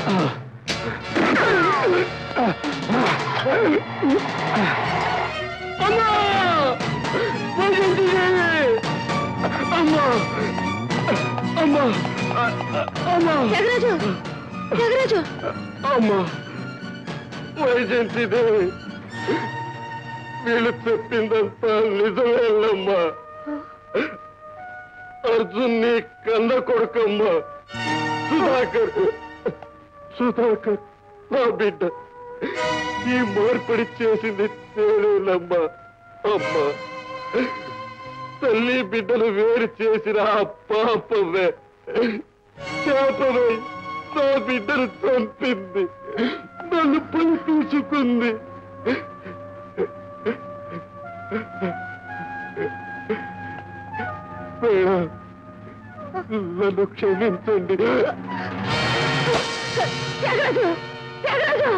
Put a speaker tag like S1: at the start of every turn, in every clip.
S1: అమ్మా వైజయంతి దేవి అమ్మా అమ్మా అమ్మా
S2: త్యాగరాజు త్యాగరాజు
S1: అమ్మా వైజయంతి దేవి వీళ్ళు చెప్పిందంతా నిజమేనమ్మా అర్జున్ నీ కన్న కొడుకమ్మా సుధాకర్ సుధాకర్ నా బిడ్డ ఈ మార్పిడి చేసింది నేనేనమ్మా అమ్మా తల్లి బిడ్డలు వేరు చేసిన ఆ పాపమే శాపమై నా బిడ్డను చంపింది నన్ను పని తీసుకుంది మేడం, నన్ను క్షమించండి
S2: త్యాగరాజు త్యాగరాజు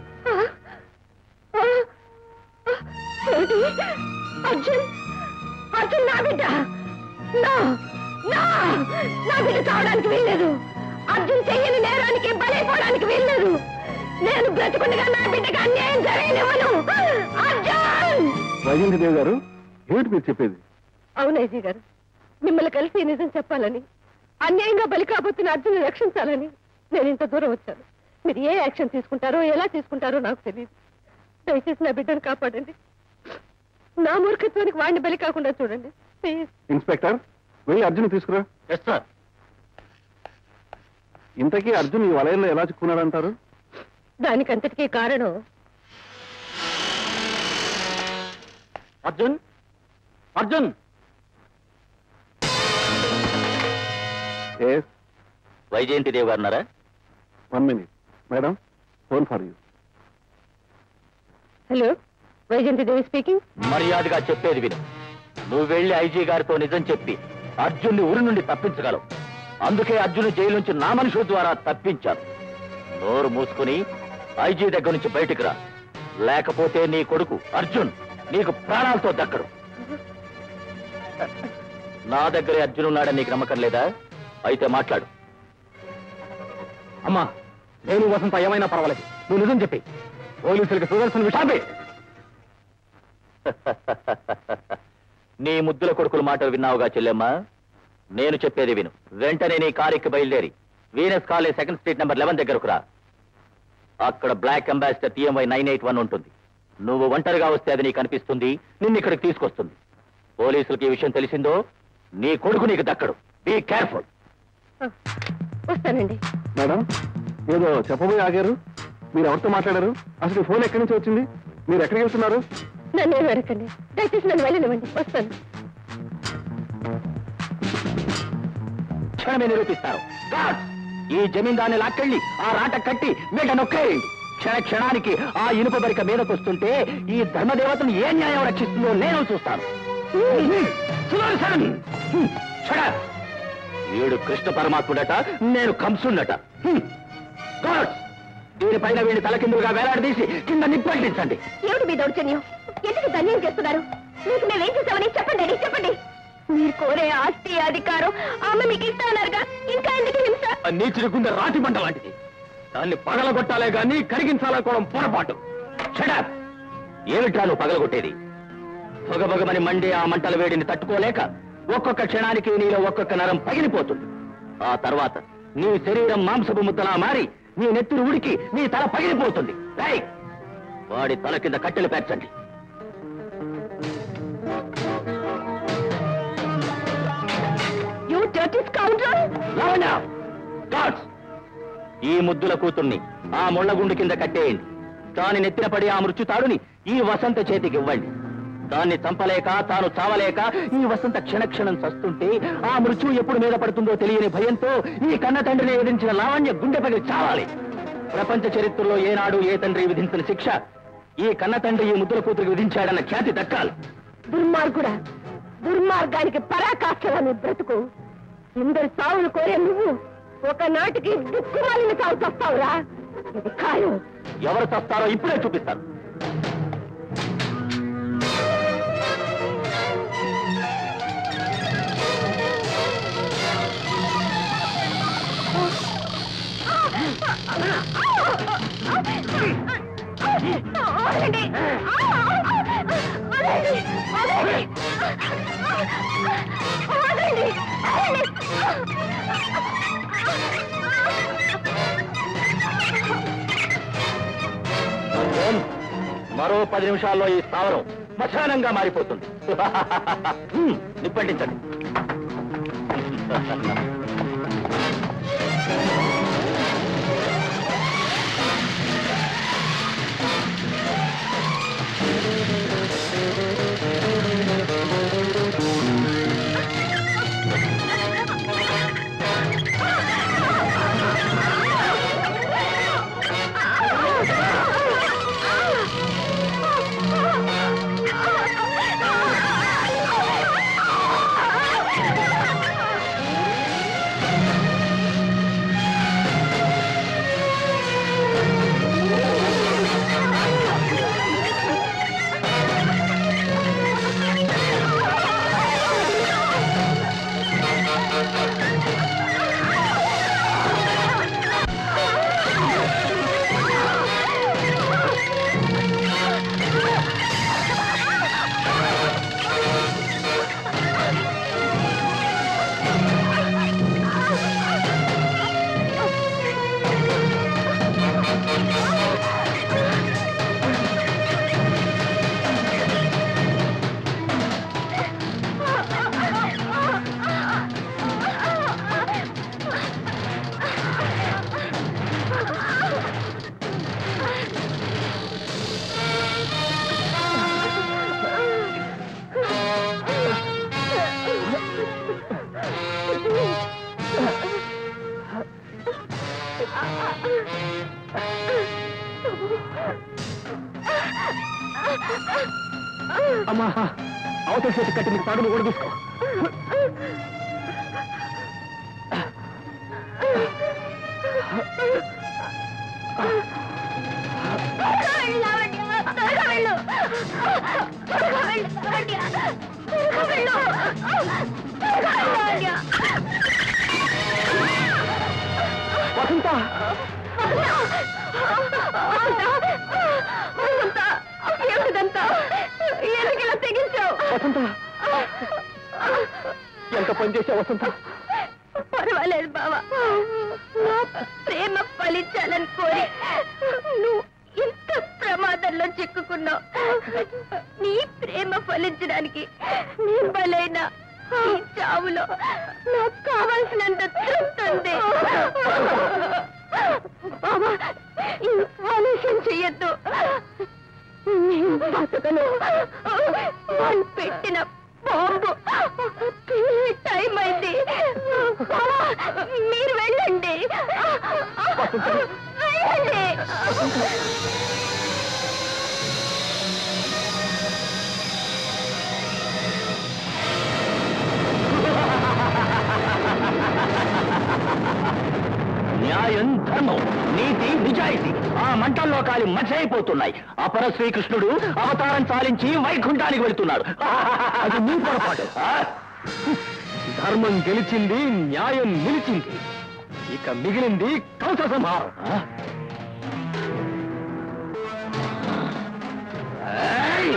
S2: ఏమిటి అర్జున్ అర్జున్ నా బిడ్డ నా నా నా బిడ్డ కావడానికి వీల్లేదు అర్జున్ చెయ్యని నేరానికి బలైపోవడానికి వీల్లేదు నేను బ్రతుకుండగా నా బిడ్డకి అన్యాయం జరగనివ్వను అర్జున్
S1: వైజయంతి దేవి గారు ఏమిటి మీరు చెప్పేది
S2: అవును అజయ్ గారు మిమ్మల్ని కలిసి నిజం చెప్పాలని అన్యాయంగా బలి కాబోతున్న అర్జున్ రక్షించాలని నేను ఇంత దూరం వచ్చాను మీరు ఏ యాక్షన్ తీసుకుంటారో ఎలా తీసుకుంటారో నాకు తెలియదు దయచేసి నా బిడ్డను కాపాడండి నా మూర్ఖత్వానికి వాడిని బలి కాకుండా చూడండి ప్లీజ్
S1: ఇన్స్పెక్టర్ వెళ్ళి అర్జున్ తీసుకురా
S3: ఎస్ సార్
S1: ఇంతకీ అర్జున్ ఈ వలయంలో ఎలా చిక్కున్నాడంటారు
S2: దానికంతటికీ కారణం
S3: అర్జున్ అర్జున్
S1: ఎస్
S3: వైజయంతి దేవి గారు ఉన్నారా
S1: one minute madam phone for you
S2: hello Vaijayanti Devi speaking
S3: మర్యాదగా చెప్పేది విను నువ్వు వెళ్ళి ఐజీ గారితో నిజం చెప్పి అర్జున్ని ఊరి నుండి తప్పించగలవు అందుకే అర్జున్ జైలు నుంచి నా మనుషుల ద్వారా తప్పించాను నోరు మూసుకుని ఐజీ దగ్గర నుంచి బయటికి రా లేకపోతే నీ కొడుకు అర్జున్ నీకు ప్రాణాలతో దక్కడు నా దగ్గరే అర్జున్ ఉన్నాడని నీకు నమ్మకం లేదా అయితే మాట్లాడు
S1: అమ్మా నేను వసంత ఏమైనా పర్వాలేదు నువ్వు నిజం చెప్పి పోలీసులకు సుదర్శన విషాపే
S3: నీ ముద్దుల కొడుకుల మాటలు విన్నావుగా చెల్లెమ్మా నేను చెప్పేది విను వెంటనే నీ కారుకి బయలుదేరి Venus college second street number eleven దగ్గరకు రా అక్కడ black Ambassador TMY nine eight one ఉంటుంది నువ్వు ఒంటరిగా వస్తే అది నీకు అనిపిస్తుంది నిన్ను ఇక్కడికి తీసుకొస్తుంది పోలీసులకు ఈ విషయం తెలిసిందో నీ కొడుకు నీకు దక్కడు బీ కేర్ఫుల్
S2: వస్తానండి
S1: మేడం ఏదో చెప్పబోయి ఆగారు మీరు ఎవరితో మాట్లాడారు అసలు ఈ ఫోన్ ఎక్కడి నుంచి వచ్చింది మీరు ఎక్కడికి వెళ్తున్నారు
S2: నన్ను ఏం అడగండి దయచేసి నన్ను వెళ్ళనివ్వండి వస్తాను
S3: క్షణమే నిరూపిస్తారు గాడ్స్! ఈ జమీందాన్ని లాక్కెళ్ళి ఆ రాట కట్టి మీట నొక్కేయండి క్షణ క్షణానికి ఆ ఇనుప బరిక మీదకొస్తుంటే ఈ ధర్మదేవతను ఏ న్యాయం రక్షిస్తుందో నేను చూస్తాను సుదర్శన్! హ్మ్, shut up! వీడు కృష్ణ పరమాత్ముడట నేను కంసుండట హ్మ్. గాడ్స్! దీనిపైన వీడిని తలకిందులుగా వేలాడదీసి కింద నిప్పంటించండి
S2: ఏమిటి మీ దౌర్జన్యం ఎందుకు ధన్యం చేస్తున్నారు మీకు మేమేం చేసామని చెప్పండి డాడీ, చెప్పండి మీరు కోరే ఆస్తి అధికారం ఆమె మీకు ఇస్తానన్నారుగా ఇంకా ఎందుకు హింస
S3: నీచుడి గుండె రాతి మంట లాంటిది దాన్ని పగలగొట్టాలే గాని కరిగించాలనుకోవడం పొరపాటు షడప్ ఏమిట్రా నువ్వు పగలగొట్టేది పొగబగమని మండే ఆ మంటల వేడిని తట్టుకోలేక ఒక్కొక్క క్షణానికి నీలో ఒక్కొక్క నరం పగిలిపోతుంది ఆ తర్వాత నీ శరీరం మాంసపు ముద్దలా మారి నీ నెత్తురు ఉడికి నీ తల పగిలిపోతుంది రేయ్! వాడి తల కింద కట్టెలు పేర్చండి
S2: you dirty scoundrel
S3: Lavanya! Gods! ఈ ముద్దుల కూతుర్ని ఆ ముళ్ళగుండు కింద కట్టేయండి దాని నెత్తిన పడి ఆ మృత్యుతాడుని ఈ వసంత చేతికి ఇవ్వండి దాన్ని చంపలేక తాను చావలేక ఈ వసంత క్షణక్షణం చస్తుంటే ఆ మృత్యు ఎప్పుడు మీద పడుతుందో తెలియని భయంతో ఈ కన్న తండ్రిని విధించిన లావణ్య గుండె పగిలి చావాలి ప్రపంచ చరిత్రలో ఏనాడు ఏ తండ్రి విధించిన శిక్ష ఈ కన్న తండ్రి ఈ ముద్దుల కూతురికి విధించాడన్న ఖ్యాతి దక్కాలి
S2: దుర్మార్గుడా దుర్మార్గానికి పరాకాష్ఠలా నీ బ్రతుకు ఇందరి సావులు కోరే నువ్వు ఒకనాటికి దిక్కుమాలిన సాగు చస్తావురా ఇది ఖాయం
S3: ఎవరు చస్తారో ఇప్పుడే చూపిస్తారు
S2: వదలండి. వదలండి. వదలండి. వదలండి.
S3: ఓం, మరో పది నిమిషాల్లో ఈ స్థావరం శ్మశానంగా మారిపోతుంది హ్మ్, నిప్పండించండి
S1: అమ్మా అవతల చేతి కట్టి నీకు తాడును కూడా తీసుకో వసంత
S2: ఏమిటిదంతా ఎందుకు ఇలా తెగించావు
S1: వసంత ఎంత పని చేసావు వసంత
S2: పర్వాలేదు బావా నా ప్రేమ ఫలించాలని కోరి నువ్వు ఇంత ప్రమాదంలో చిక్కుకున్నావు నీ ప్రేమ ఫలించడానికి నీ బలైన ఈ చావులో నాకు కావాల్సినంత తృప్తి ఉంది బావా ఇంకా ఆలస్యం చెయ్యొద్దు నేను బతకను వాళ్ళు పెట్టిన బాంబు పేలే టైం అయింది బావా, మీరు వెళ్ళండి వెళ్ళండి
S3: న్యాయం ధర్మం నీతి నిజాయితీ ఆ మంటల్లో కాలి మచ్చైపోతున్నాయి అపర శ్రీకృష్ణుడు అవతారం చాలించి వైకుంఠానికి వెళుతున్నాడు
S1: అది నీ పొరపాటు.
S3: ఆ?
S1: ధర్మం గెలిచింది న్యాయం నిలిచింది ఇక మిగిలింది కంస సంహారం
S3: ఆ? ఏయ్!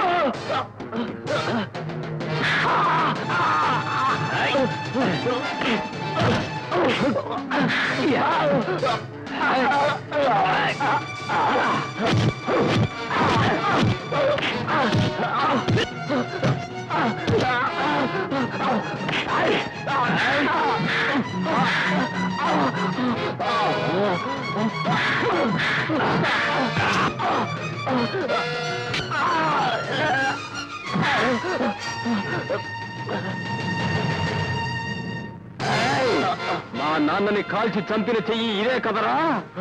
S1: మా నాన్నని కాల్చి చంపిన చెయ్యి ఇదే కదరా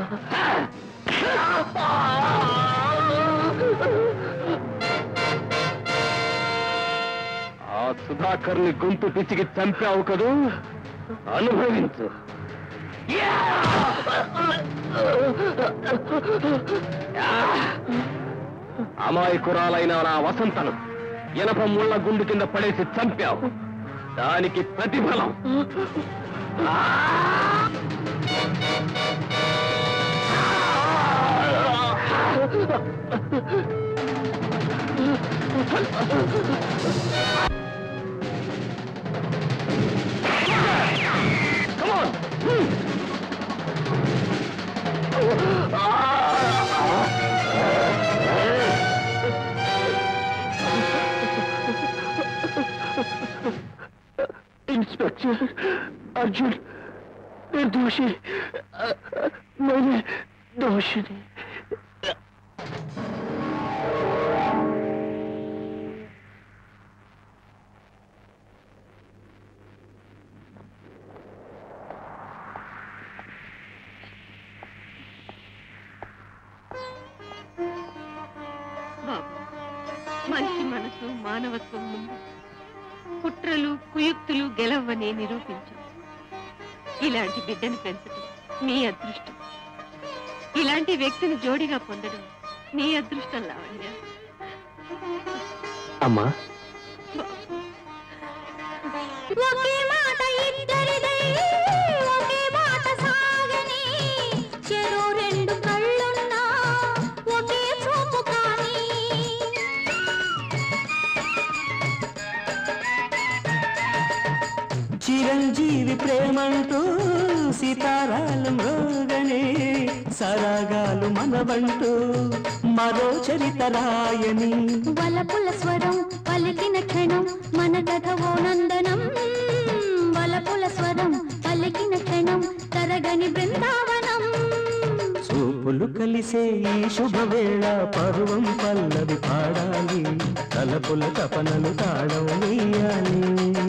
S1: ఆ సుధాకర్ని గొంతు పిచ్చికి చంపావు కదూ అనుభవించు అమాయకురాలైన నా వసంతను ఎనప ముళ్ళ గుండు కింద పడేసి చంపావు దానికి ప్రతిఫలం अर्जुन निर्दोषी मैंने दोषिनी
S2: బాబు మనిషి మనసు మానవత్వం ముందు కుట్రలు కుయుక్తులు గెలవని నిరూపించు ఇలాంటి బిడ్డను పెంచడం మీ అదృష్టం ఇలాంటి వ్యక్తిని జోడిగా పొందడం నీ అదృష్టం లావణ్య
S1: అమ్మా
S4: ఒకే మాట ఇద్దరిదై ఒకే మాట సాగని చెరో రెండు కళ్ళున్నా ఒకే చూపు కానీ
S5: చిరంజీవి ప్రేమంటూ సితారాలు మృగనే సరాగాలు మనవంటూ మరో చరిత రాయని
S4: వలపుల స్వరం పలికిన క్షణం మన కథ ఓ నందనం వలపుల స్వరం పలికిన క్షణం తరగని బృందావనం
S5: చూపులు కలిసే ఈ శుభవేళ పరువం పల్లవి పాడాలి తలపుల తపనలు తాళం వేయాలి